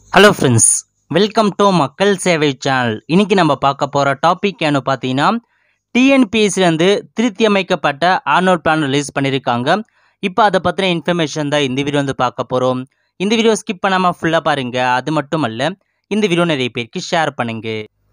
hello friends welcome to மக்கள் சேவை channel இன்னைக்கு நம்ம பார்க்க போகிற டாபிக் என்ன பார்த்தீங்கன்னா டிஎன்பிஎஸ்சிலேருந்து திருத்தி அமைக்கப்பட்ட ஆர்னோட் பிளான் ரிலீஸ் பண்ணியிருக்காங்க இப்போ அதை பற்றின இன்ஃபர்மேஷன் தான் இந்த வீடியோ வந்து பார்க்க போகிறோம் இந்த வீடியோ ஸ்கிப் பண்ணாமல் ஃபுல்லாக பாருங்கள் அது மட்டும் அல்ல இந்த வீடியோ நிறைய பேருக்கு ஷேர் பண்ணுங்க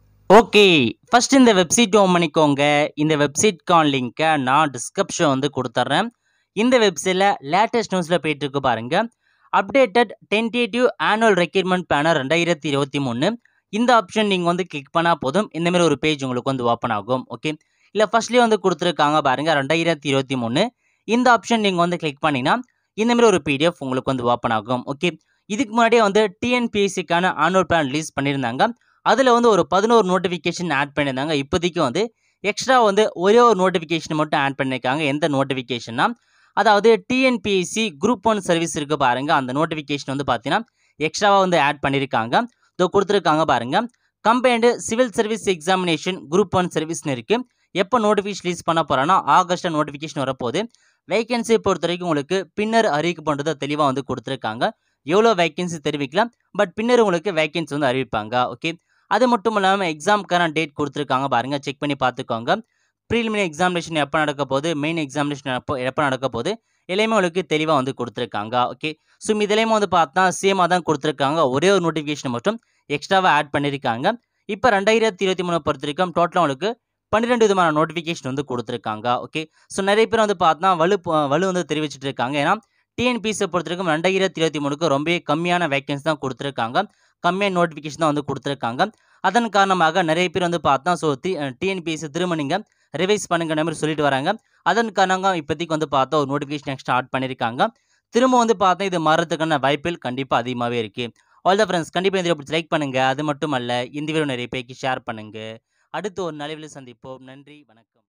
ஓகே ஃபர்ஸ்ட் இந்த வெப்சைட் ஓன் பண்ணிக்கோங்க இந்த வெப்சைட்கான லிங்க்கை நான் டிஸ்கிரிப்ஷன் வந்து கொடுத்துட்றேன் இந்த வெப்சைட்டில் லேட்டஸ்ட் நியூஸில் போயிட்டு இருக்கு பாருங்கள் updated tentative annual requirement planner ரெண்டாயிரத்தி இருபத்தி மூணு இந்த ஆப்ஷன் நீங்கள் வந்து கிளிக் பண்ணால் போதும் இந்த மாதிரி ஒரு பேஜ் உங்களுக்கு வந்து ஓப்பன் ஆகும் ஓகே இல்லை ஃபர்ஸ்ட்லேயே வந்து கொடுத்துருக்காங்க பாருங்கள் ரெண்டாயிரத்தி இருபத்தி மூணு இந்த ஆப்ஷன் நீங்கள் வந்து கிளிக் பண்ணிங்கன்னா இந்த மாதிரி ஒரு பிடிஎஃப் உங்களுக்கு வந்து ஓப்பன் ஆகும் ஓகே இதுக்கு முன்னாடியே வந்து டிஎன்பிஎஸ்சிக்கான ஆனுவல் பிளான் ரிலீஸ் பண்ணியிருந்தாங்க அதில் வந்து ஒரு பதினோரு நோட்டிஃபிகேஷன் ஆட் பண்ணியிருந்தாங்க இப்போதைக்கு வந்து எக்ஸ்ட்ரா வந்து ஒரே ஒரு நோட்டிஃபிகேஷன் மட்டும் ஆட் பண்ணியிருக்காங்க எந்த நோட்டிஃபிகேஷன்னா அதாவது டிஎன்பிஎஸ்சி குரூப் ஒன் சர்வீஸ் இருக்குது பாருங்க அந்த நோட்டிஃபிகேஷன் வந்து பார்த்தீங்கன்னா எக்ஸ்ட்ராவாக வந்து ஆட் பண்ணியிருக்காங்க இதோ கொடுத்துருக்காங்க பாருங்க combined civil service examination group one சர்வீஸ்னு இருக்குது எப்போ நோட்டிஃபிகேஷன் ரிலீஸ் பண்ண போகிறோன்னா ஆகஸ்ட்டில் நோட்டிஃபிகேஷன் வரப்போகுது வேகன்சி பொறுத்த வரைக்கும் உங்களுக்கு பின்னர் அறிவிக்கப்படுறதை தெளிவாக வந்து கொடுத்துருக்காங்க எவ்வளோ வேகன்சி தெரிவிக்கலாம் பட் பின்னர் உங்களுக்கு வேகன்சி வந்து அறிவிப்பாங்க ஓகே அது மட்டும் இல்லாமல் எக்ஸாமுக்கான டேட் கொடுத்துருக்காங்க பாருங்கள் செக் பண்ணி பார்த்துக்கோங்க ப்ரீலிமினரி எக்ஸாமினேஷன் எப்போ நடக்க போகுது மெயின் எக்ஸாமினேஷன் எப்போ எப்போ நடக்க போகுது எல்லாமே உங்களுக்கு தெளிவாக வந்து கொடுத்துருக்காங்க ஓகே ஸோ இதுலேயுமே வந்து பார்த்தா சேமாக தான் கொடுத்துருக்காங்க ஒரே ஒரு நோட்டிஃபிகேஷன் மட்டும் எக்ஸ்ட்ராவாக ஆட் பண்ணியிருக்காங்க இப்போ ரெண்டாயிரத்தி இருபத்தி மூணு பொறுத்த வரைக்கும் டோட்டலாக உங்களுக்கு பன்னிரெண்டு விதமான நோட்டிஃபிகேஷன் வந்து கொடுத்துருக்காங்க ஓகே ஸோ நிறைய பேர் வந்து பார்த்தா வலு வலு வந்து தெரிவிச்சிட்டு இருக்காங்க ஏன்னா டிஎன்பிஎஸ்ஸை பொறுத்த வரைக்கும் ரெண்டாயிரத்தி இருபத்தி மூணுக்கு ரொம்ப கம்மியான வேகன்சி தான் கொடுத்துருக்காங்க கம்மியான நோட்டிஃபிகேஷன் தான் வந்து கொடுத்துருக்காங்க அதன் காரணமாக நிறைய பேர் வந்து பார்த்தா ஸோ டி டிஎன்பிஎஸ்சி திரும்ப நீங்கள் ரிவைஸ் பண்ணுங்கிற மாதிரி சொல்லிட்டு வராங்க அதன் காரணங்க இப்போதைக்கு வந்து பார்த்தா ஒரு நோட்டிஃபிகேஷன் எக்ஸ்ட்ரா ஆட் பண்ணியிருக்காங்க திரும்ப வந்து பார்த்தா இது மாறதுக்கான வாய்ப்புகள் கண்டிப்பாக அதிகமாகவே இருக்குது ஆல் த ஃப்ரெண்ட்ஸ் கண்டிப்பாக இந்த பிடிச்சி லைக் பண்ணுங்கள் அது மட்டும் அல்ல இந்த வீடியோ நிறைய பேருக்கு ஷேர் பண்ணுங்கள் அடுத்து ஒரு நலிவில் சந்திப்போம் நன்றி வணக்கம்